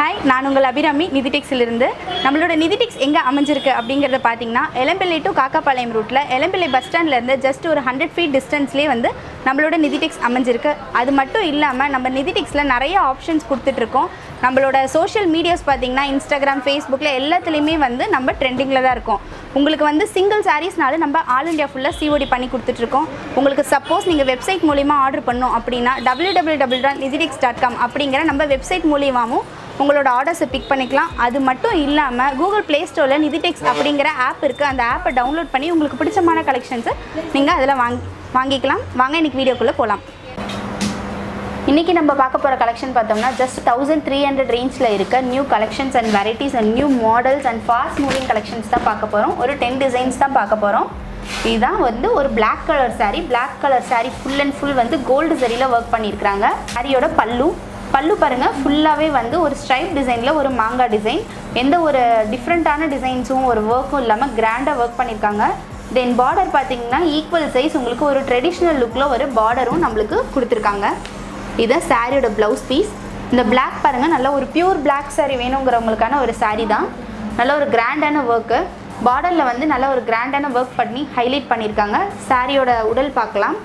hi நான் உங்கள் அபிராமி நிதிடெக்ஸிலிருந்து நம்மளோட நிதிடெக்ஸ் எங்கே அமைஞ்சிருக்கு அப்படிங்கிறத பார்த்தீங்கன்னா எலம்பிள்ளை டு காக்காபாளையம் ரூட்டில் எலம்பிள்ளை பஸ் ஸ்டாண்ட்லேருந்து ஜஸ்ட் ஒரு ஹண்ட்ரட் ஃபீட் டிஸ்டன்ஸ்லேயே வந்து நம்மளோட நிதிடெக்ஸ் அமைஞ்சிருக்கு அது மட்டும் இல்லாமல் நம்ம நிதிடெக்ஸில் நிறைய ஆப்ஷன்ஸ் கொடுத்துட்ருக்கோம் நம்மளோட சோஷியல் மீடியாஸ் பார்த்தீங்கன்னா இன்ஸ்டாகிராம் ஃபேஸ்புக்கில் எல்லாத்துலேயுமே வந்து நம்ம ட்ரெண்டிங்கில் தான் இருக்கோம் உங்களுக்கு வந்து சிங்கிள் சாரீஸ்னால நம்ம ஆல் இண்டியா ஃபுல்லாக சிஓடி பண்ணி கொடுத்துட்ருக்கோம் உங்களுக்கு சப்போஸ் நீங்கள் வெப்சைட் மூலிமா ஆர்டர் பண்ணோம் அப்படின்னா W W W dot Nithitex dot com அப்படிங்கிற நம்ம வெப்சைட் மூலியமாகவும் உங்களோட ஆர்டர்ஸை பிக் பண்ணிக்கலாம் அது மட்டும் இல்லாமல் கூகுள் ப்ளே ஸ்டோரில் நிதிடெக்ஸ் அப்படிங்கிற ஆப் இருக்குது அந்த ஆப்பை டவுன்லோட் பண்ணி உங்களுக்கு பிடிச்சமான கலெக்ஷன்ஸை நீங்கள் அதில் வாங்கி வாங்கிக்கலாம் வாங்க இன்னைக்கு வீடியோக்குள்ளே போகலாம் இன்றைக்கி நம்ம பார்க்க போகிற கலெக்ஷன் பார்த்தோம்னா ஜஸ்ட் தௌசண்ட் த்ரீ ஹண்ட்ரட் ரேஞ்சில் இருக்க new collections and varieties and new models and fast moving collections தான் பார்க்க போகிறோம் ஒரு டென் டிசைன்ஸ் தான் பார்க்க போகிறோம் இதுதான் வந்து ஒரு Black colour saree Black colour saree full and full வந்து கோல்டு சரியில் ஒர்க் பண்ணியிருக்கிறாங்க சாரியோட பல்லு பல்லு பாருங்கள் ஃபுல்லாகவே வந்து ஒரு ஸ்ட்ரைப் டிசைனில் ஒரு மாங்காய் டிசைன் எந்த ஒரு டிஃப்ரெண்ட்டான டிசைன்ஸும் ஒரு ஒர்க்கும் இல்லாமல் கிராண்டாக ஒர்க் பண்ணியிருக்காங்க தென் பார்டர் பார்த்தீங்கன்னா ஈக்குவல் சைஸ் உங்களுக்கு ஒரு ட்ரெடிஷ்னல் லுக்கில் ஒரு பார்டரும் நம்மளுக்கு கொடுத்துருக்காங்க இதான் சாரியோட ப்ளவுஸ் பீஸ் இந்த Black பாருங்கள் நல்ல ஒரு பியூர் Black saree வேணுங்கிறவங்களுக்கான ஒரு saree தான் நல்ல ஒரு கிராண்டான ஒர்க்கு பார்டரில் வந்து நல்ல ஒரு கிராண்டான ஒர்க் பண்ணி ஹைலைட் பண்ணியிருக்காங்க சாரியோட உடல் பார்க்கலாம்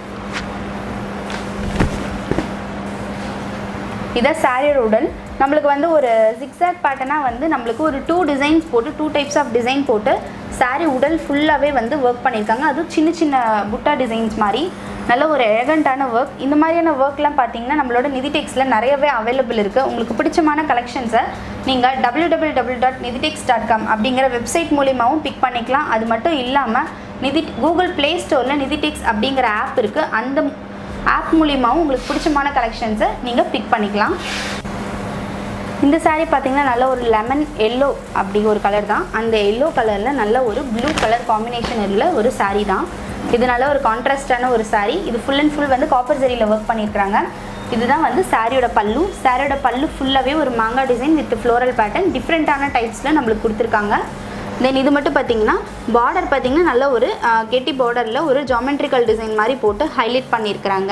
இதான் சாரியோட உடல் நம்மளுக்கு வந்து ஒரு ஜிக்ஸாக் பேட்டர்னாக வந்து நம்மளுக்கு ஒரு டூ டிசைன்ஸ் போட்டு டூ டைப்ஸ் ஆஃப் டிசைன் போட்டு சாரி உடல் ஃபுல்லாகவே வந்து ஒர்க் பண்ணியிருக்காங்க அதுவும் சின்ன சின்ன புட்டா டிசைன்ஸ் மாதிரி நல்ல ஒரு எலகண்ட்டான ஒர்க் இந்த மாதிரியான ஒர்க்லாம் பார்த்தீங்கன்னா நம்மளோட நிதிடெக்ஸில் நிறையவே அவைலபிள் இருக்குது உங்களுக்கு பிடிச்சமான கலெக்ஷன்ஸை நீங்கள் W W W dot Nithitex dot com அப்படிங்கிற வெப்சைட் மூலியமாகவும் பிக் பண்ணிக்கலாம் அது மட்டும் இல்லாமல் நிதி கூகுள் ப்ளே ஸ்டோரில் நிதிடெக்ஸ் அப்படிங்கிற ஆப் இருக்குது அந்த ஆப் மூலியமாகவும் உங்களுக்கு பிடிச்சமான கலெக்ஷன்ஸை நீங்கள் பிக் பண்ணிக்கலாம் இந்த saree பார்த்தீங்கன்னா நல்ல ஒரு லெமன் எல்லோ அப்படி ஒரு கலர் தான் அந்த எல்லோ கலரில் நல்ல ஒரு ப்ளூ கலர் காம்பினேஷன் உள்ள ஒரு saree தான் இது நல்ல ஒரு கான்ட்ராஸ்டான ஒரு saree இது ஃபுல் அண்ட் ஃபுல் வந்து காப்பர் ஜரியில் ஒர்க் பண்ணியிருக்கிறாங்க இதுதான் வந்து சாரியோட பல்லு சாரியோட பல்லு ஃபுல்லாகவே ஒரு மாங்காய் டிசைன் வித் ஃப்ளோரல் பேட்டர்ன் டிஃப்ரெண்ட்டான டைப்ஸில் நம்மளுக்கு கொடுத்துருக்காங்க தென் இது மட்டும் பார்த்தீங்கன்னா பார்டர் பார்த்தீங்கன்னா நல்ல ஒரு அஹ், கெட்டி பார்டரில் ஒரு ஜாமெட்ரிக்கல் டிசைன் மாதிரி போட்டு ஹைலைட் பண்ணியிருக்கிறாங்க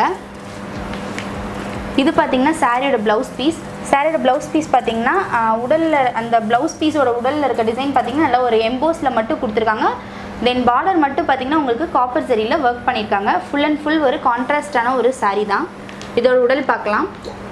இது பார்த்தீங்கன்னா சாரியோட ப்ளவுஸ் பீஸ் சாரியோட ப்ளவுஸ் பீஸ் பார்த்தீங்கன்னா உடலில் அந்த ப்ளவுஸ் பீஸோட உடலில் இருக்க டிசைன் பார்த்தீங்கன்னா நல்ல ஒரு எம்போஸில் மட்டும் கொடுத்துருக்காங்க தென் பார்டர் மட்டும் பார்த்தீங்கன்னா உங்களுக்கு காப்பர் சரியில் ஒர்க் பண்ணியிருக்காங்க ஃபுல் அண்ட் ஃபுல் ஒரு கான்ட்ராஸ்டான ஒரு saree தான் இதோட உடல் பார்க்கலாம்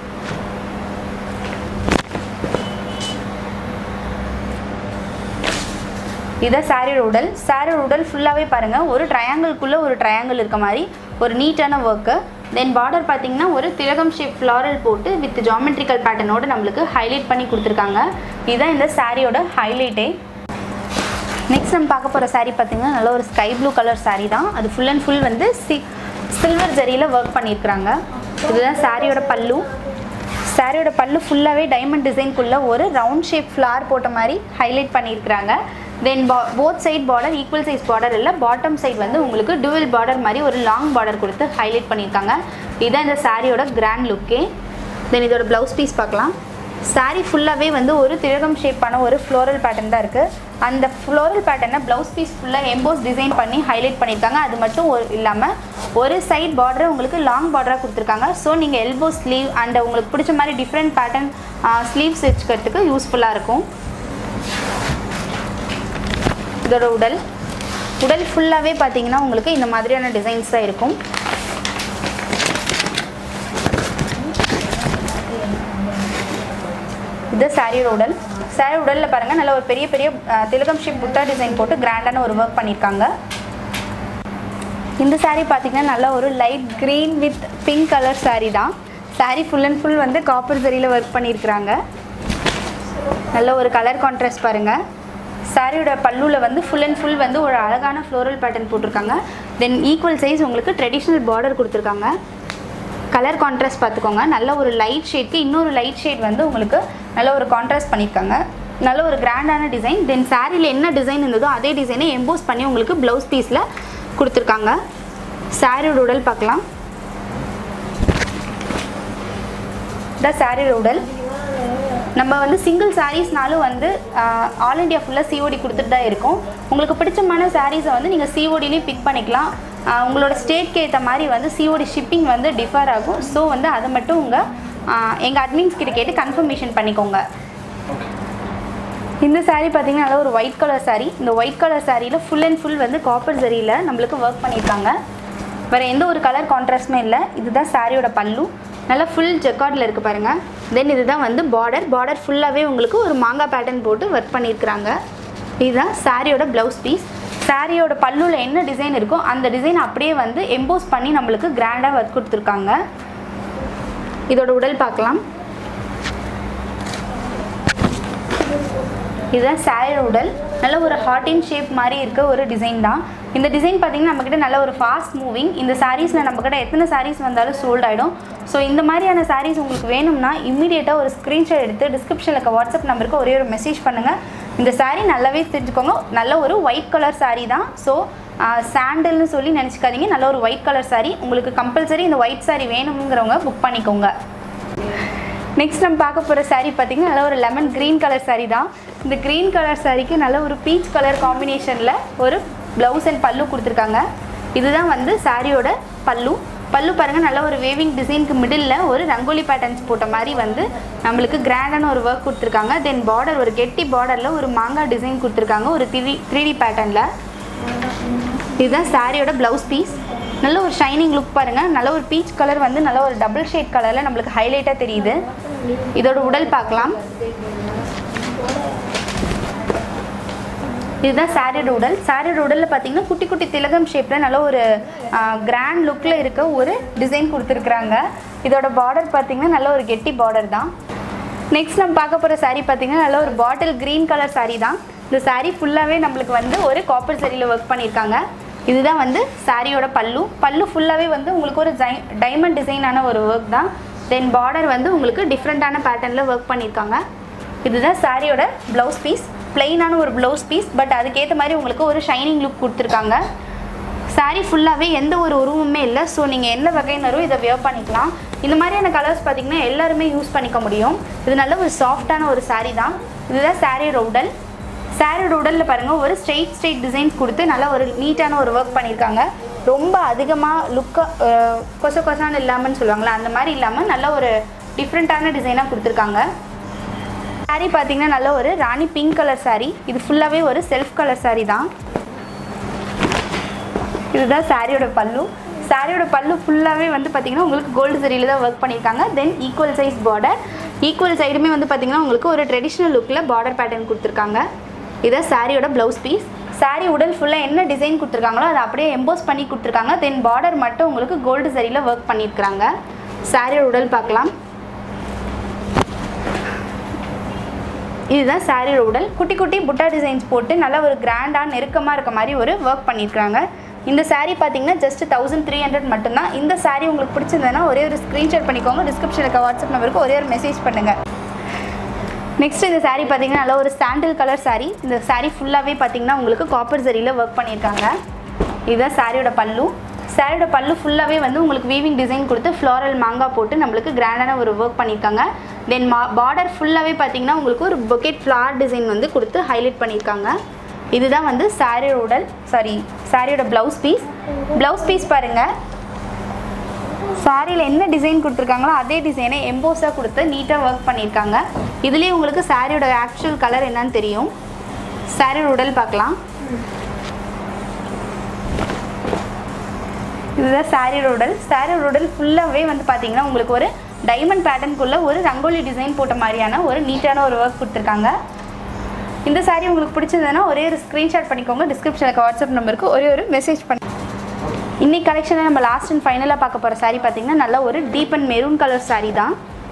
இதான் சாரியோட உடல் சாரியோட உடல் ஃபுல்லாகவே பாருங்கள் ஒரு ட்ரையாங்கிள்குள்ளே ஒரு ட்ரையாங்கிள் இருக்க மாதிரி ஒரு நீட்டான ஒர்க்கு தென் பார்டர் பார்த்தீங்கன்னா ஒரு திலகம் ஷேப் ஃப்ளாரல் போட்டு வித் ஜாமெட்ரிக்கல் பேட்டர்னோட நம்மளுக்கு ஹைலைட் பண்ணி கொடுத்துருக்காங்க இதுதான் இந்த சாரியோட ஹைலைட்டே நெக்ஸ்ட் நம்ம பார்க்க போகிற saree பார்த்தீங்கன்னா நல்ல ஒரு ஸ்கை ப்ளூ கலர் saree தான் அது ஃபுல் அண்ட் ஃபுல் வந்து சி சில்வர் ஜரியில் ஒர்க் பண்ணியிருக்கிறாங்க இதுதான் சாரியோட பல்லு சாரியோட பல்லு ஃபுல்லாகவே டைமண்ட் டிசைன்குள்ளே ஒரு ரவுண்ட் ஷேப் ஃப்ளார் போட்ட மாதிரி ஹைலைட் பண்ணியிருக்கிறாங்க தென் பா both side border equal size border இல்லை பாட்டம் சைடு வந்து உங்களுக்கு டுவல் பார்டர் மாதிரி ஒரு லாங் பார்டர் கொடுத்து ஹைலைட் பண்ணியிருக்காங்க இதுதான் இந்த சாரியோட கிராண்ட் லுக்கே தென் இதோட ப்ளவுஸ் பீஸ் பார்க்கலாம் saree ஃபுல்லாகவே வந்து ஒரு திலகம் ஷேப்பான ஒரு ஃப்ளோரல் பேட்டர்ன் தான் இருக்குது அந்த ஃப்ளோரல் பேட்டர்னை ப்ளவுஸ் பீஸ் ஃபுல்லாக எம்போஸ் டிசைன் பண்ணி ஹைலைட் பண்ணியிருக்காங்க அது மட்டும் ஒரு இல்லாமல் ஒரு சைட் பார்டர் உங்களுக்கு லாங் பார்டராக கொடுத்துருக்காங்க ஸோ நீங்கள் எல்போ ஸ்லீவ் அண்ட் உங்களுக்கு பிடிச்ச மாதிரி டிஃப்ரெண்ட் பேட்டர்ன் ஸ்லீவ்ஸ் வச்சுக்கிறதுக்கு யூஸ்ஃபுல்லாக இருக்கும் இதோட உடல் உடல் ஃபுல்லாகவே பார்த்தீங்கன்னா உங்களுக்கு இந்த மாதிரியான டிசைன்ஸ் தான் இருக்கும் இது சாரியோட உடல் சாரி உடலில் பாருங்கள் நல்ல ஒரு பெரிய பெரிய அஹ், திலகம் ஷேப் புத்தா டிசைன் போட்டு கிராண்டான ஒரு ஒர்க் பண்ணியிருக்காங்க இந்த saree பார்த்தீங்கன்னா நல்ல ஒரு light green with pink colour saree தான் saree ஃபுல் அண்ட் ஃபுல் வந்து காப்பர் சரியில் ஒர்க் பண்ணியிருக்கிறாங்க நல்ல ஒரு கலர் கான்ட்ராஸ்ட் பாருங்கள் சாரியோட பல்லுவில் வந்து ஃபுல் அண்ட் ஃபுல் வந்து ஒரு அழகான ஃப்ளோரல் பேட்டர்ன் போட்டிருக்காங்க தென் ஈக்குவல் சைஸ் உங்களுக்கு ட்ரெடிஷ்னல் பார்டர் கொடுத்துருக்காங்க கலர் கான்ட்ராஸ்ட் பார்த்துக்கோங்க நல்ல ஒரு லைட் ஷேட்க்கு இன்னொரு லைட் ஷேட் வந்து உங்களுக்கு நல்ல ஒரு கான்ட்ராஸ்ட் பண்ணியிருக்காங்க நல்ல ஒரு கிராண்டான டிசைன் தென் சாரியில் என்ன டிசைன் இருந்ததோ அதே டிசைனை எம்போஸ் பண்ணி உங்களுக்கு ப்ளவுஸ் பீஸில் கொடுத்துருக்காங்க சாரியோட உடல் பார்க்கலாம் இதான் சாரியோட உடல் நம்ம வந்து சிங்கிள் சாரீஸ்னாலும் வந்து ஆல் இண்டியா ஃபுல்லாக சிஓடி கொடுத்துட்டு தான் இருக்கோம் உங்களுக்கு பிடிச்சமான சாரீஸை வந்து நீங்கள் சிஓடிலையும் பிக் பண்ணிக்கலாம் ஆஹ் உங்களோட ஸ்டேட்க்கு ஏற்ற மாதிரி வந்து சிஓடி ஷிப்பிங் வந்து டிஃபர் ஆகும் ஸோ வந்து அதை மட்டும் உங்கள் எங்கள் அட்மின்ஸ் கிட்ட கேட்டு கன்ஃபர்மேஷன் பண்ணிக்கோங்க இந்த saree பார்த்தீங்கன்னா நல்ல ஒரு ஒயிட் கலர் saree இந்த ஒயிட் கலர் சாரியில் ஃபுல் அண்ட் ஃபுல் வந்து காப்பர் சரியில் நம்மளுக்கு ஒர்க் பண்ணியிருக்காங்க வேறு எந்த ஒரு கலர் கான்ட்ராஸ்ட்டுமே இல்லை இதுதான் சாரியோட பல்லு நல்லா ஃபுல் ஜெக்கார்டில் இருக்குது பாருங்கள் தென் இதுதான் வந்து பார்டர் பார்டர் ஃபுல்லாகவே உங்களுக்கு ஒரு மாங்காய் பேட்டர்ன் போட்டு ஒர்க் பண்ணியிருக்கிறாங்க இதுதான் சாரியோட ப்ளவுஸ் பீஸ் சாரியோட பல்லுவில் என்ன டிசைன் இருக்கோ அந்த டிசைன் அப்படியே வந்து எம்போஸ் பண்ணி நம்மளுக்கு கிராண்டாக ஒர்க் கொடுத்துருக்காங்க இதோட உடல் பார்க்கலாம் இதுதான் சாரியோட உடல் நல்ல ஒரு ஹார்டின் ஷேப் மாதிரி இருக்க ஒரு டிசைன் தான் இந்த டிசைன் பார்த்தீங்கன்னா நம்மக்கிட்ட நல்ல ஒரு ஃபாஸ்ட் மூவிங் இந்த சாரீஸில் நம்மக்கிட்ட எத்தனை சாரீஸ் வந்தாலும் சோல்ட் ஆகிடும் ஸோ இந்த மாதிரியான சாரீஸ் உங்களுக்கு வேணும்னா இம்மீடியட்டாக ஒரு ஸ்க்ரீன்ஷாட் எடுத்து டிஸ்கிரிப்ஷனில் இருக்க வாட்ஸ்அப் நம்பருக்கு ஒரே ஒரு மெசேஜ் பண்ணுங்கள் இந்த saree நல்லாவே தெரிஞ்சுக்கோங்க நல்ல ஒரு ஒயிட் கலர் saree தான் ஸோ சாண்டல்னு சொல்லி நினச்சிக்காதீங்க நல்ல ஒரு ஒயிட் கலர் saree உங்களுக்கு கம்பல்சரி இந்த ஒயிட் saree வேணுங்கிறவங்க புக் பண்ணிக்கோங்க நெக்ஸ்ட் நம்ம பார்க்க போகிற saree பார்த்தீங்கன்னா நல்ல ஒரு லெமன் க்ரீன் கலர் saree தான் இந்த க்ரீன் கலர் சாரிக்கு நல்ல ஒரு பீச் கலர் காம்பினேஷனில் ஒரு ப்ளவுஸ் அண்ட் பல்லு கொடுத்துருக்காங்க இதுதான் வந்து சாரியோட பல்லு பல்லு பாருங்கள் நல்ல ஒரு வேவிங் டிசைனுக்கு மிடில் ஒரு ரங்கோலி பேட்டர்ன்ஸ் போட்ட மாதிரி வந்து நம்மளுக்கு கிராண்டான ஒரு ஒர்க் கொடுத்துருக்காங்க தென் பார்டர் ஒரு கெட்டி பார்டரில் ஒரு மாங்காய் டிசைன் கொடுத்துருக்காங்க ஒரு த்ரீ த்ரீ டி பேட்டர்னில் இதுதான் சாரியோட ப்ளவுஸ் பீஸ் நல்ல ஒரு ஷைனிங் லுக் பாருங்கள் நல்ல ஒரு பீச் கலர் வந்து நல்ல ஒரு டபுள் ஷேட் கலரில் நம்மளுக்கு ஹைலைட்டாக தெரியுது இதோட உடல் பார்க்கலாம் இதுதான் சாரியோட உடல் சாரியோட உடலில் பார்த்தீங்கன்னா குட்டி குட்டி திலகம் ஷேப்பில் நல்ல ஒரு கிராண்ட் லுக்கில் இருக்க ஒரு டிசைன் கொடுத்துருக்குறாங்க இதோட பார்டர் பார்த்தீங்கன்னா நல்ல ஒரு கெட்டி பார்டர் தான் நெக்ஸ்ட் நம்ம பார்க்க போகிற saree பார்த்தீங்கன்னா நல்ல ஒரு பாட்டில் க்ரீன் கலர் saree தான் இந்த saree ஃபுல்லாகவே நம்மளுக்கு வந்து ஒரு காப்பர் சரியில் ஒர்க் பண்ணியிருக்காங்க இதுதான் வந்து சாரியோட பல்லு பல்லு ஃபுல்லாகவே வந்து உங்களுக்கு ஒரு ஜை டைமண்ட் டிசைனான ஒரு ஒர்க் தான் தென் பார்டர் வந்து உங்களுக்கு டிஃப்ரெண்ட்டான பேட்டர்னில் ஒர்க் பண்ணியிருக்காங்க இதுதான் சாரியோட ப்ளவுஸ் பீஸ் பிளெயினான ஒரு ப்ளவுஸ் பீஸ் பட் அதுக்கேற்ற மாதிரி உங்களுக்கு ஒரு ஷைனிங் லுக் கொடுத்துருக்காங்க saree ஃபுல்லாகவே எந்த ஒரு உருவமுமே இல்லை ஸோ நீங்கள் என்ன வகையினரும் இதை வியர் பண்ணிக்கலாம் இந்த மாதிரியான கலர்ஸ் பார்த்தீங்கன்னா எல்லாருமே யூஸ் பண்ணிக்க முடியும் இது நல்ல ஒரு சாஃப்டான ஒரு saree தான் இதுதான் சாரியோட உடல் சாரியோட உடலில் பாருங்கள் ஒரு ஸ்ட்ரெயிட் ஸ்ட்ரெயிட் டிசைன்ஸ் கொடுத்து நல்ல ஒரு நீட்டான ஒரு ஒர்க் பண்ணியிருக்காங்க ரொம்ப அதிகமாக லுக்காக கொச கொசான்னு இல்லாமல்னு சொல்லுவாங்களா அந்த மாதிரி இல்லாமல் நல்ல ஒரு டிஃப்ரெண்ட்டான டிசைனாக கொடுத்துருக்காங்க saree பார்த்தீங்கன்னா நல்ல ஒரு ராணி பிங்க் கலர் saree இது ஃபுல்லாகவே ஒரு செல்ஃப் கலர் saree தான் இதுதான் சாரியோட பல்லு சாரியோட பல்லு ஃபுல்லாகவே வந்து பார்த்தீங்கன்னா உங்களுக்கு கோல்டு சரியில் தான் ஒர்க் பண்ணியிருக்காங்க then equal size border equal சைடுமே வந்து பார்த்தீங்கன்னா உங்களுக்கு ஒரு ட்ரெடிஷ்னல் லுக்கில் பார்டர் பேட்டர்ன் கொடுத்துருக்காங்க இதான் சாரியோட ப்ளவுஸ் பீஸ் saree உடல் ஃபுல்லாக என்ன டிசைன் கொடுத்துருக்காங்களோ அதை அப்படியே எம்போஸ் பண்ணி கொடுத்துருக்காங்க தென் பார்டர் மட்டும் உங்களுக்கு கோல்டு சரியில் ஒர்க் பண்ணியிருக்காங்க சாரியோட உடல் பார்க்கலாம் இதுதான் சாரியோட உடல் குட்டி குட்டி புட்டா டிசைன்ஸ் போட்டு நல்ல ஒரு கிராண்டாக நெருக்கமாக இருக்க மாதிரி ஒரு ஒர்க் பண்ணியிருக்காங்க இந்த saree பார்த்தீங்கன்னா ஜஸ்ட் தௌசண்ட் த்ரீ ஹண்ட்ரட் மட்டும்தான் இந்த saree உங்களுக்கு பிடிச்சிருந்ததுன்னா ஒரே ஒரு ஸ்க்ரீன்ஷாட் பண்ணிக்கோங்க டிஸ்கிரிப்ஷனில் இருக்க வாட்ஸ்அப் நம்பருக்கு ஒரே ஒரு மெசேஜ் பண்ணுங்கள் நெக்ஸ்ட் இந்த saree பார்த்தீங்கன்னா நல்ல ஒரு சாண்டில் கலர் saree இந்த saree ஃபுல்லாகவே பார்த்தீங்கன்னா உங்களுக்கு காப்பர் சரியில் ஒர்க் பண்ணியிருக்காங்க இதுதான் சாரியோட பல்லு சாரியோட பல்லு ஃபுல்லாகவே வந்து உங்களுக்கு வீவிங் டிசைன் கொடுத்து ஃப்ளாரல் மாங்காய் போட்டு நம்மளுக்கு கிராண்டான ஒரு ஒர்க் பண்ணியிருக்காங்க தென் மா பார்டர் ஃபுல்லாகவே பார்த்தீங்கன்னா உங்களுக்கு ஒரு பொக்கெட் ஃப்ளார் டிசைன் வந்து கொடுத்து ஹைலைட் பண்ணியிருக்காங்க இதுதான் வந்து சாரியோட உடல் சாரி சாரியோட ப்ளவுஸ் பீஸ் ப்ளவுஸ் பீஸ் பாருங்கள் சாரியில் என்ன டிசைன் கொடுத்துருக்காங்களோ அதே டிசைனை எம்போஸாக கொடுத்து நீட்டாக ஒர்க் பண்ணியிருக்காங்க இதுலேயே உங்களுக்கு சாரியோட ஆக்சுவல் கலர் என்னன்னு தெரியும் சாரியோட உடல் பார்க்கலாம் இதுதான் சாரியோட உடல் சாரியோட உடல் ஃபுல்லாகவே வந்து பார்த்தீங்கன்னா உங்களுக்கு ஒரு டைமண்ட் பேட்டர்னுக்குள்ள ஒரு ரங்கோலி டிசைன் போட்ட மாதிரியான ஒரு நீட்டான ஒரு ஒர்க் கொடுத்துருக்காங்க இந்த saree உங்களுக்கு பிடிச்சதுன்னா ஒரே ஒரு ஸ்க்ரீன்ஷாட் பண்ணிக்கோங்க டிஸ்கிரிப்ஷனுக்கு வாட்ஸ்அப் நம்பருக்கு ஒரே ஒரு மெசேஜ் பண்ணி இன்னைக்கு கலெக்ஷனில் நம்ம லாஸ்ட் அண்ட் ஃபைனலாக பார்க்க போகிற saree பார்த்தீங்கன்னா நல்ல ஒரு deep and maroon colour saree தான்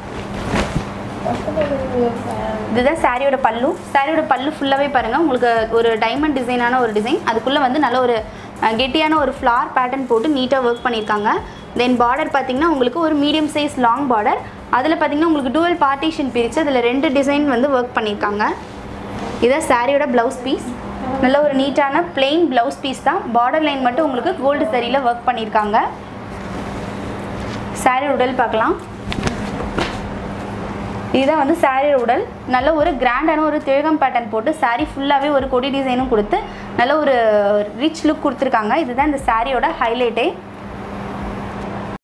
இதுதான் சாரியோட பல்லு சாரியோட பல்லு ஃபுல்லாகவே பாருங்கள் உங்களுக்கு ஒரு டைமண்ட் டிசைனான ஒரு டிசைன் அதுக்குள்ளே வந்து நல்ல ஒரு அஹ், கெட்டியான ஒரு ஃப்ளார் பேட்டர்ன் போட்டு நீட்டாக ஒர்க் பண்ணியிருக்காங்க தென் பார்டர் பார்த்தீங்கன்னா உங்களுக்கு ஒரு மீடியம் சைஸ் லாங் பார்டர் அதில் பார்த்தீங்கன்னா உங்களுக்கு டூவல் பார்ட்டிஷன் பிரித்து அதில் ரெண்டு டிசைன் வந்து ஒர்க் பண்ணியிருக்காங்க இதான் சாரியோட ப்ளவுஸ் பீஸ் நல்ல ஒரு நீட்டான plain ப்ளவுஸ் பீஸ் தான் பார்டர் லைன் மட்டும் உங்களுக்கு கோல்டு சரியில் ஒர்க் பண்ணியிருக்காங்க சாரி உடல் பார்க்கலாம் இதுதான் வந்து சாரியோட உடல் நல்ல ஒரு கிராண்டான ஒரு திழகம் பேட்டர்ன் போட்டு saree ஃபுல்லாகவே ஒரு கொடி டிசைனும் கொடுத்து நல்ல ஒரு ரிச் லுக் கொடுத்துருக்காங்க இதுதான் இந்த சாரியோட ஹைலைட்டே